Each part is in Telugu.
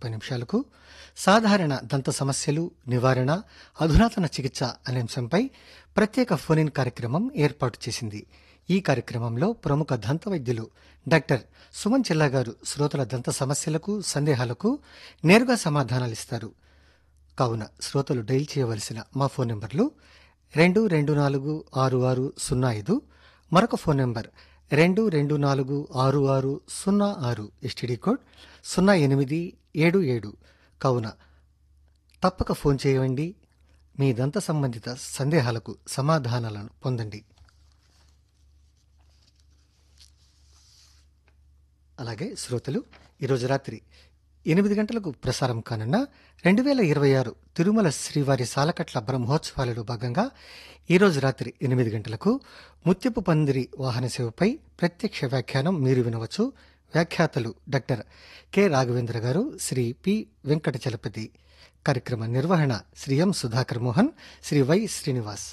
ముప్పై నిమిషాలకు సాధారణ దంత సమస్యలు నివారణ అధునాతన చికిత్స అనే అంశంపై ప్రత్యేక ఫోన్ ఇన్ కార్యక్రమం ఏర్పాటు చేసింది ఈ కార్యక్రమంలో ప్రముఖ దంత వైద్యులు డాక్టర్ సుమన్ చెల్లా గారు శ్రోతల దంత సమస్యలకు సందేహాలకు నేరుగా సమాధానాలిస్తారు కావున శ్రోతలు డైల్ చేయవలసిన మా ఫోన్ నెంబర్లు రెండు రెండు నాలుగు ఆరు ఆరు సున్నా ఐదు మరొక ఫోన్ నెంబర్ రెండు రెండు నాలుగు ఆరు ఆరు సున్నా ఆరు ఎస్టీడీ కోడ్ సున్నా ఎనిమిది ఏడు ఏడు కావున తప్పక ఫోన్ చేయండి మీ దంత సంబంధిత సందేహాలకు సమాధానాలను పొందండి అలాగే శ్రోతలు ఈరోజు రాత్రి ఎనిమిది గంటలకు ప్రసారం కానున్న రెండు వేల ఇరవై ఆరు తిరుమల శ్రీవారి సాలకట్ల బ్రహ్మోత్సవాలలో భాగంగా ఈరోజు రాత్రి ఎనిమిది గంటలకు ముత్యపు పందిరి వాహన సేవపై ప్రత్యక్ష వ్యాఖ్యానం మీరు వినవచ్చు వ్యాఖ్యాతలు డాక్టర్ కె రాఘవేంద్ర గారు శ్రీ పి వెంకట చలపతి కార్యక్రమ నిర్వహణ శ్రీ ఎం సుధాకర్ మోహన్ శ్రీ వై శ్రీనివాస్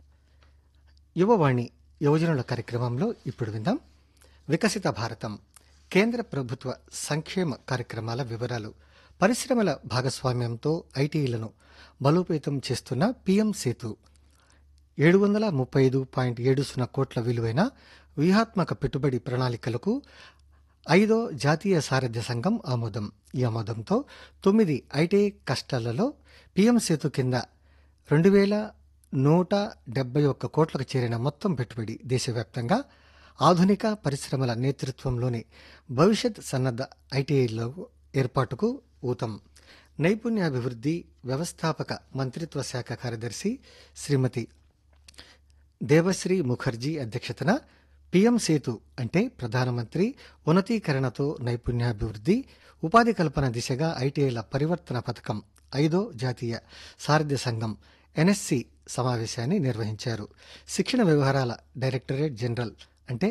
యువవాణి యువజనుల కార్యక్రమంలో ఇప్పుడు విందాం వికసిత భారతం కేంద్ర ప్రభుత్వ సంక్షేమ కార్యక్రమాల వివరాలు పరిశ్రమల భాగస్వామ్యంతో ఐటీలను బలోపేతం చేస్తున్న పీఎం సేతు ఏడు వందల ముప్పై ఐదు పాయింట్ ఏడు సున్నా కోట్ల విలువైన వ్యూహాత్మక పెట్టుబడి ప్రణాళికలకు ఐదో జాతీయ సారథ్య సంఘం ఆమోదం ఈ ఆమోదంతో తొమ్మిది ఐటీ కష్టాలలో పీఎం సేతు కింద రెండు వేల నూట డెబ్బై ఒక్క కోట్లకు చేరిన మొత్తం పెట్టుబడి దేశవ్యాప్తంగా ఆధునిక పరిశ్రమల నేతృత్వంలోని భవిష్యత్ సన్నద్ధ ఐటీఐలో ఏర్పాటుకు ఊతం నైపుణ్యాభివృద్ధి వ్యవస్థాపక మంత్రిత్వ శాఖ కార్యదర్శి శ్రీమతి దేవశ్రీ ముఖర్జీ అధ్యక్షతన పీఎం సేతు అంటే ప్రధానమంత్రి ఉన్నతీకరణతో నైపుణ్యాభివృద్ధి ఉపాధి కల్పన దిశగా ఐటీఐల పరివర్తన పథకం ఐదో జాతీయ సారథ్య సంఘం ఎన్ఎస్సి సమావేశాన్ని నిర్వహించారు శిక్షణ వ్యవహారాల డైరెక్టరేట్ జనరల్ అంటే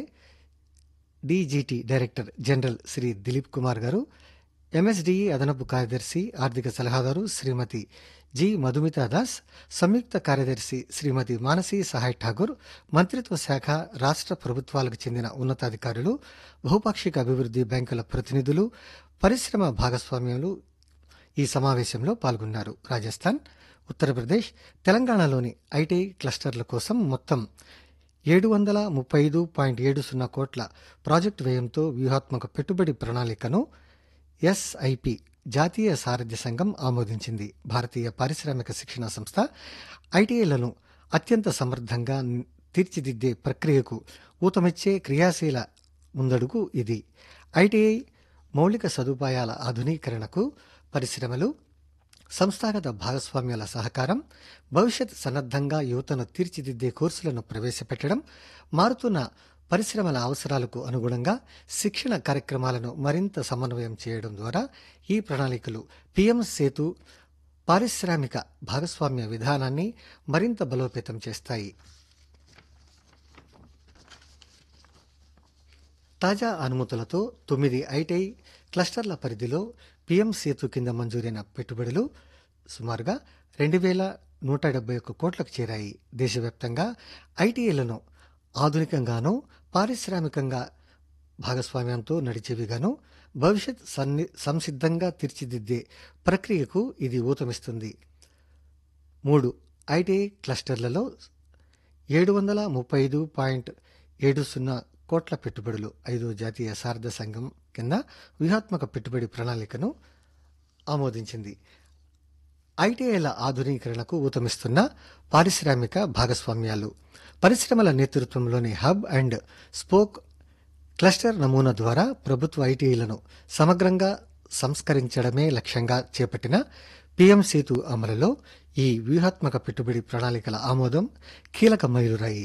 DGT director general Shri Dilip Kumar garu MSDE అదనపు కార్యదర్శి ఆర్థిక సలహాదారు శ్రీమతి జి మధుమితా దాస్ సంయుక్త కార్యదర్శి శ్రీమతి మానసి సహాయ్ ఠాగూర్ మంత్రిత్వ శాఖ రాష్ట్ర ప్రభుత్వాలకు చెందిన ఉన్నతాధికారులు బహుపాక్షిక అభివృద్ధి బ్యాంకుల ప్రతినిధులు పరిశ్రమ భాగస్వామ్యులు ఈ సమావేశంలో పాల్గొన్నారు రాజస్థాన్ ఉత్తరప్రదేశ్ తెలంగాణలోని ఐటీ క్లస్టర్ల కోసం మొత్తం ఏడు వందల ముప్పై ఐదు పాయింట్ ఏడు సున్నా కోట్ల ప్రాజెక్టు వ్యయంతో వ్యూహాత్మక పెట్టుబడి ప్రణాళికను ఎస్ఐపి జాతీయ సారథ్య సంఘం ఆమోదించింది భారతీయ పారిశ్రామిక శిక్షణ సంస్థ ఐటీఐలను అత్యంత సమర్థంగా తీర్చిదిద్దే ప్రక్రియకు ఊతమిచ్చే క్రియాశీల ముందడుగు ఇది ఐటీఐ మౌలిక సదుపాయాల ఆధునీకరణకు పరిశ్రమలు సంస్థాగత భాగస్వామ్యాల సహకారం భవిష్యత్ సన్నద్ధంగా యువతను తీర్చిదిద్దే కోర్సులను ప్రవేశపెట్టడం మారుతున్న పరిశ్రమల అవసరాలకు అనుగుణంగా శిక్షణ కార్యక్రమాలను మరింత సమన్వయం చేయడం ద్వారా ఈ ప్రణాళికలు పీఎం సేతు పారిశ్రామిక భాగస్వామ్య విధానాన్ని మరింత బలోపేతం చేస్తాయి తాజా అనుమతులతో తొమ్మిది ఐటీ క్లస్టర్ల పరిధిలో పీఎం సేతు కింద మంజూరైన పెట్టుబడులు సుమారుగా రెండు వేల నూట డెబ్బై ఒక్క కోట్లకు చేరాయి దేశవ్యాప్తంగా ఐటీఐలను ఆధునికంగానూ పారిశ్రామికంగా భాగస్వామ్యంతో నడిచేవిగాను భవిష్యత్ సన్ని సంసిద్ధంగా తీర్చిదిద్దే ప్రక్రియకు ఇది ఊతమిస్తుంది మూడు ఐటీఐ క్లస్టర్లలో ఏడు వందల ముప్పై ఐదు పాయింట్ ఏడు సున్నా కోట్ల పెట్టుబడులు ఐదో జాతీయ సారథ సంఘం కింద వ్యూహాత్మక పెట్టుబడి ప్రణాళికను ఆమోదించింది ఐటీఐల ఆధునీకరణకు ఊతమిస్తున్న పారిశ్రామిక భాగస్వామ్యాలు పరిశ్రమల నేతృత్వంలోని హబ్ అండ్ స్పోక్ క్లస్టర్ నమూనా ద్వారా ప్రభుత్వ ఐటీఐలను సమగ్రంగా సంస్కరించడమే లక్ష్యంగా చేపట్టిన పీఎం సేతు అమలులో ఈ వ్యూహాత్మక పెట్టుబడి ప్రణాళికల ఆమోదం కీలక మైలురాయి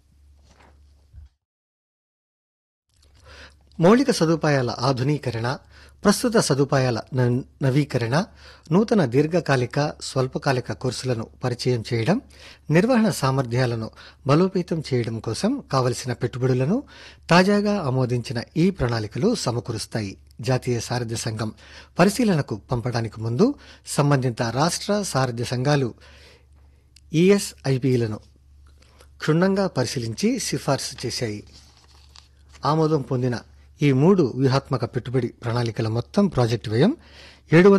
మౌలిక సదుపాయాల ఆధునీకరణ ప్రస్తుత సదుపాయాల నవీకరణ నూతన దీర్ఘకాలిక స్వల్పకాలిక కోర్సులను పరిచయం చేయడం నిర్వహణ సామర్థ్యాలను బలోపేతం చేయడం కోసం కావలసిన పెట్టుబడులను తాజాగా ఆమోదించిన ఈ ప్రణాళికలు సమకూరుస్తాయి జాతీయ సారథ్య సంఘం పరిశీలనకు పంపడానికి ముందు సంబంధిత రాష్ట్ర సారథ్య సంఘాలు ఈఎస్ఐపిలను క్షుణ్ణంగా పరిశీలించి సిఫార్సు చేశాయి ఆమోదం పొందిన ఈ మూడు వ్యూహాత్మక పెట్టుబడి ప్రణాళికల మొత్తం ప్రాజెక్టు వ్యయం ఏడు